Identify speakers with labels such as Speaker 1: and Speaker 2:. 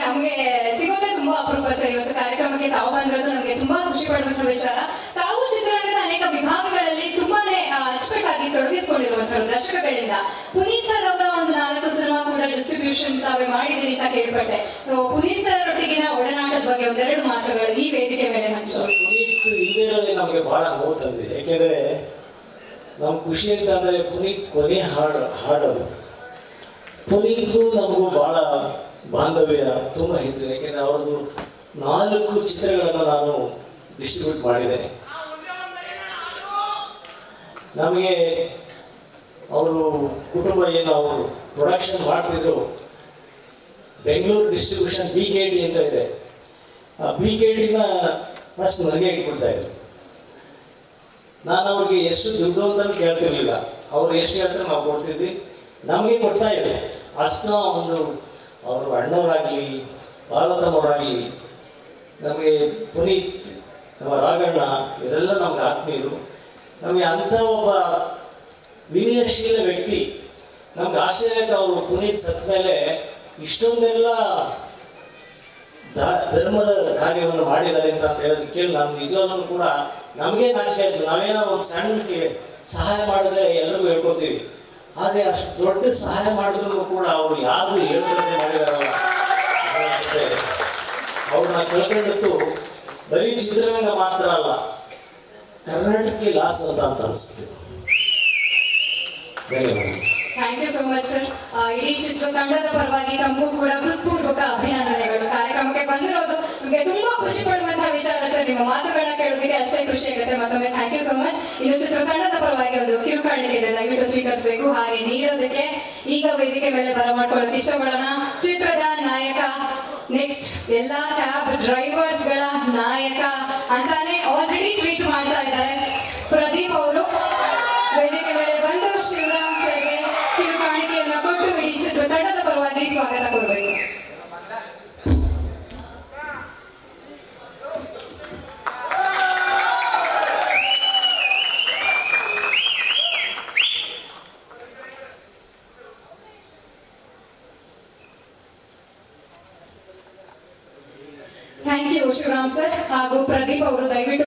Speaker 1: ನಮಗೆ ಸಿಗೋದೇ ತುಂಬಾ ಅಪರೂಪ ಸರ್ ಇವತ್ತು ಕಾರ್ಯಕ್ರಮಕ್ಕೆ ತಾವು ಬಂದಿರೋದು ನಮಗೆ ತುಂಬಾ ಖುಷಿ ಪಡುವಂತ ವಿಚಾರ ತಾವು ಚಿತ್ರರಂಗದ ಅನೇಕ ವಿಭಾಗಗಳಲ್ಲಿ ತುಂಬಾನೇ ಆ, ಅಚ್ಚುಕಟ್ಟಾಗಿ ತೊಡಗಿಸಿಕೊಂಡಿರುವಂತರು ದಶಕಗಳಿಂದ ಪುನೀತ್ ಸರ್ ಅವರ ಒಂದು ನಾಲ್ಕು ಸಿನಿಮಾ ಕೂಡ ಡಿಸ್ಟ್ರಿಬ್ಯೂಷನ್ ತಾವೇ ಮಾಡಿದಿರಿ ಅಂತ ಕೇಳ್ಪಟ್ಟೆ ಸೊ ಪುನೀತ್ ಸರ್ ಒಟ್ಟಿಗಿನ ಒಡನಾಟದ ಬಗ್ಗೆ ಒಂದೆರಡು ಮಾತುಗಳು ಈ ವೇದಿಕೆ ಮೇಲೆ ಹಂಚೋದು
Speaker 2: ಪುನೀತ್ ಇಲ್ಲದೆ ಇರೋದೇ ನಮಗೆ ಬಹಳ ನೋವು ತಂದಿದೆ ಯಾಕೆಂದರೆ ನಮ್ಮ ಖುಷಿ ಅಂತ ಅಂದರೆ ಪುನೀತ್ ಕೊನೆ ಹಾಡು ಹಾಡೋದು ಪುನೀತ್ಗೂ ನಮಗೂ ಬಹಳ ಬಾಂಧವ್ಯ ತುಂಬ ಇತ್ತು ಯಾಕೆಂದರೆ ಅವ್ರದ್ದು ನಾಲ್ಕು ಚಿತ್ರಗಳನ್ನು ನಾನು ಡಿಸ್ಟ್ರಿಬ್ಯೂಟ್ ಮಾಡಿದ್ದೇನೆ ನಮಗೆ ಅವರು ಕುಟುಂಬ ಏನು ಅವರು ಪ್ರೊಡಕ್ಷನ್ ಮಾಡ್ತಿದ್ರು Bengaluru distribution B K D ಅಂತ ಇದೆ ಆ ಬಿ ಕೆ ಡಿನ ಫಸ್ಟ್ ನನಗೆ ಇಟ್ಬಿಡ್ತಾ ಇದ್ರು ನಾನು ಅವ್ರಿಗೆ ಎಷ್ಟು ದುಡ್ಡು ಅಂತ ಕೇಳ್ತಿರ್ಲಿಲ್ಲ ಅವ್ರು ಎಷ್ಟು ಹೇಳ್ತಾರೆ ನಾವು ಕೊಡ್ತಿದ್ವಿ ನಮಗೆ ಕೊಡ್ತಾ ಇದ್ರು ಅಷ್ಟು ಒಂದು ಅವರು ಅಣ್ಣವರಾಗಲಿ ಪಾರ್ವತಮ್ಮವರಾಗಲಿ ನಮಗೆ ಪುನೀತ್ ನಮ್ಮ ರಾಘಣ್ಣ ಇವರೆಲ್ಲ ನಮ್ಗೆ ಆತ್ಮೀಯರು ನಮಗೆ ಅಂಥ ಒಬ್ಬ ವಿನಯಶೀಲ ವ್ಯಕ್ತಿ ನಮ್ಗೆ ಆಶ್ಚರ್ಯ ಆಯ್ತು ಅವರು ಪುನೀತ್ ಸತ್ತ ಮೇಲೆ ಇಷ್ಟೊಂದೆಲ್ಲ ಧ- ಧರ್ಮದ ಕಾರ್ಯವನ್ನು ಮಾಡಿದ್ದಾರೆ ಅಂತ ಅಂತ ಹೇಳೋದು ಕೇಳಿ ನಾವು ನಿಜವಾಗ್ಲೂ ಕೂಡ ನಮಗೆ ನಾಶ ಆಯ್ತು ನಾವೇನೋ ಒಂದು ಸಣ್ಣಕ್ಕೆ ಸಹಾಯ ಮಾಡಿದ್ರೆ ಎಲ್ಲರಿಗೂ ಹೇಳ್ಕೊತೀವಿ ಆದರೆ ಅಷ್ಟು ದೊಡ್ಡ ಸಹಾಯ ಮಾಡಿದ್ರು ಕೂಡ ಅವರು ಯಾರು ಹೇಳ್ಕೊಡದೆ ಮಾಡಿದಾರಲ್ಲ ಅನ್ಸುತ್ತೆ ಅವ್ರನ್ನ ಕಳ್ಕೊಂಡದ್ದು ಬರೀ ಚಿತ್ರರಂಗ ಮಾತ್ರ ಅಲ್ಲ ಕರ್ನಾಟಕಕ್ಕೆ ಲಾಸ್ ಅಂತ ಅಂತ ಅನಿಸ್ತು ಧನ್ಯವಾದ
Speaker 1: thank you so much sir ಇಡೀ ಚಿತ್ರತಂಡದ ಪರವಾಗಿ ತಮಗೂ ಕೂಡ ಹೃತ್ಪೂರ್ವಕ ಅಭಿನಂದನೆಗಳು ಕಾರ್ಯಕ್ರಮಕ್ಕೆ ಬಂದಿರೋದು ನಮಗೆ ತುಂಬಾ ಖುಷಿ ಪಡುವಂತಹ ವಿಚಾರ ಸರ್ ನಿಮ್ಮ ಮಾತುಗಳನ್ನ ಕೇಳೋದಕ್ಕೆ ಅಷ್ಟೇ ಖುಷಿ ಆಗುತ್ತೆ ಮತ್ತೊಮ್ಮೆ ಥ್ಯಾಂಕ್ ಯು ಸೋ ಮಚ್ ಇನ್ನು ಚಿತ್ರತಂಡದ ಪರವಾಗಿ ಒಂದು ಕಿರುಕಾಣಿಕೆ ಇದೆ ದಯವಿಟ್ಟು ಸ್ವೀಕರಿಸಬೇಕು ಹಾಗೆ ನೀಡೋದಕ್ಕೆ ಈಗ ವೇದಿಕೆ ಮೇಲೆ ಬರಮಾಡ್ಕೊಳ್ಳೋಕೆ ಇಷ್ಟಪಡೋಣ ಚಿತ್ರದ ನಾಯಕ ನೆಕ್ಸ್ಟ್ ಎಲ್ಲಾ ಕ್ಯಾಬ್ ಡ್ರೈವರ್ಸ್ ಗಳ ನಾಯಕ ಅಂತಾನೆ ಆಲ್ರೆಡಿ ಟ್ವೀಟ್ ಮಾಡ್ತಾ ಇದ್ದಾರೆ ಪ್ರದೀಪ್ ಅವರು ವೇದಿಕೆ ಮೇಲೆ ಬಂದು ಶಿವರಾಮ್ ಸರ್ಗೆ ಕಿರುಕಾಣಿಕೆಯನ್ನ ಕೊಟ್ಟು ಇಡೀ ಚಿತ್ರತಂಡದ ಪರವಾಗಿ ಸ್ವಾಗತ ಕೋರಬೇಕು ಥ್ಯಾಂಕ್ ಯು ಶಿವರಾಮ್ ಸರ್ ಹಾಗೂ ಪ್ರದೀಪ್ ಅವರು ದಯವಿಟ್ಟು